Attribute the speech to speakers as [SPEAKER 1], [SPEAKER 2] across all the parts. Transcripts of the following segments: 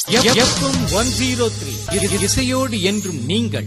[SPEAKER 1] FM one zero three இசையோடு என்றும் நீங்கள்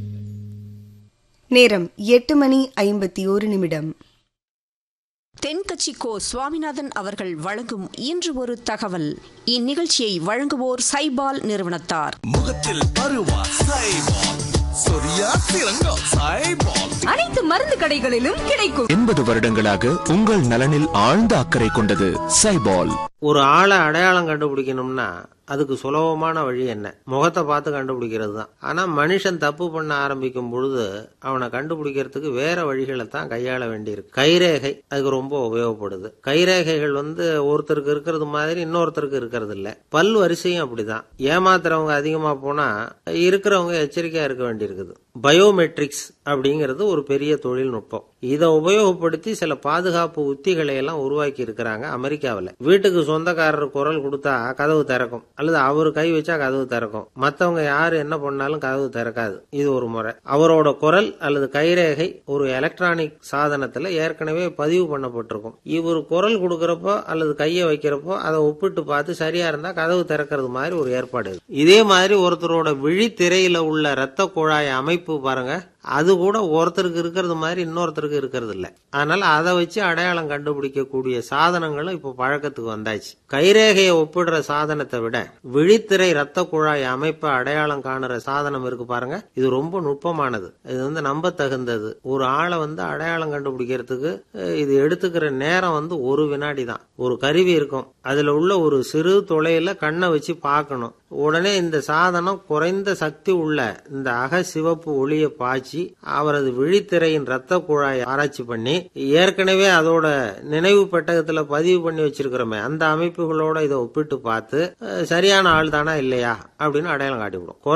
[SPEAKER 2] நேரம் எட்டு மணி ஐம்பத்தி ஒரு நிமிடம்
[SPEAKER 3] தென்கட்சி கோ சுவாமிநாதன் அவர்கள் வழங்கும் இன்று ஒரு தகவல் இந்நிகழ்ச்சியை வழங்குவோர் சைபால் நிறுவனத்தார்
[SPEAKER 4] முகத்தில் பருவா சைபால் சொரியா திரங்கா சைபால்
[SPEAKER 5] அனைத்து மருந்து கடைகளிலும் கிடைக்கும்
[SPEAKER 6] எண்பது வருடங்களாக உங்கள் நலனில் ஆழ்ந்த அக்கறை கொண்டது சைபால்
[SPEAKER 7] ஒரு ஆளை அடையாளம் கண்டுபிடிக்கணும்னா அதுக்கு சுலபமான வழி என்ன முகத்தை பார்த்து கண்டுபிடிக்கிறது தான் ஆனா மனுஷன் தப்பு பண்ண ஆரம்பிக்கும் பொழுது அவனை கண்டுபிடிக்கிறதுக்கு வேற வழிகளை தான் கையாள வேண்டியிருக்கு கைரேகை அதுக்கு ரொம்ப உபயோகப்படுது கைரேகைகள் வந்து ஒருத்தருக்கு இருக்கிறது மாதிரி இன்னொருத்தருக்கு இருக்கிறது இல்ல பல் வரிசையும் அப்படிதான் ஏமாத்துறவங்க அதிகமா போனா இருக்கிறவங்க எச்சரிக்கையா இருக்க வேண்டியிருக்குது பயோமெட்ரிக்ஸ் அப்படிங்கிறது ஒரு பெரிய தொழில்நுட்பம் இதை உபயோகப்படுத்தி சில பாதுகாப்பு உத்திகளை எல்லாம் உருவாக்கி இருக்கிறாங்க அமெரிக்காவில் வீட்டுக்கு சொந்தக்காரர் குரல் கொடுத்தா கதவு திறக்கும் அல்லது அவர் கை வச்சா கதவு திறக்கும் மத்தவங்க யாரு என்ன பண்ணாலும் கதவு திறக்காது இது ஒரு முறை அவரோட குரல் அல்லது கைரேகை ஒரு எலக்ட்ரானிக் சாதனத்துல ஏற்கனவே பதிவு பண்ணப்பட்டிருக்கும் இவர் குரல் கொடுக்கறப்போ அல்லது கையை வைக்கிறப்போ அதை ஒப்பிட்டு பார்த்து சரியா இருந்தா கதவு திறக்கிறது மாதிரி ஒரு ஏற்பாடு இது. இதே மாதிரி ஒருத்தரோட விழித்திரையில உள்ள ரத்த குழாய் அமைப்பு பாருங்க அது கூட ஒருத்தருக்கு இருக்கிறது மாதிரி இன்னொருத்தருக்கு இருக்கிறது இல்ல அதனால அதை வச்சு அடையாளம் கண்டுபிடிக்கக்கூடிய சாதனங்களும் இப்போ பழக்கத்துக்கு வந்தாச்சு கைரேகையை ஒப்பிடுற சாதனத்தை விட விழித்திரை ரத்த குழாய் அமைப்பை அடையாளம் காணுற சாதனம் இருக்கு பாருங்க இது ரொம்ப நுட்பமானது இது வந்து நம்ப தகுந்தது ஒரு ஆளை வந்து அடையாளம் கண்டுபிடிக்கிறதுக்கு அஹ், இது எடுத்துக்கிற நேரம் வந்து ஒரு வினாடி தான் ஒரு கருவி இருக்கும் அதுல உள்ள ஒரு சிறு துளையில கண்ணை வச்சு பார்க்கணும் உடனே இந்த சாதனம் குறைந்த சக்தி உள்ள இந்த அக சிவப்பு ஒளியை பாய்ச்சி அவரது விழித்திரையின் ரத்த குழாயை ஆராய்ச்சி பண்ணி ஏற்கனவே அதோட நினைவு பெட்டகத்துல பதிவு பண்ணி வச்சிருக்கிறோமே அந்த அமைப்புகளோட இதை ஒப்பிட்டு பார்த்து அஹ், சரியான ஆள் தானா இல்லையா அப்படின்னு அடையாளம் காட்டிவிடும்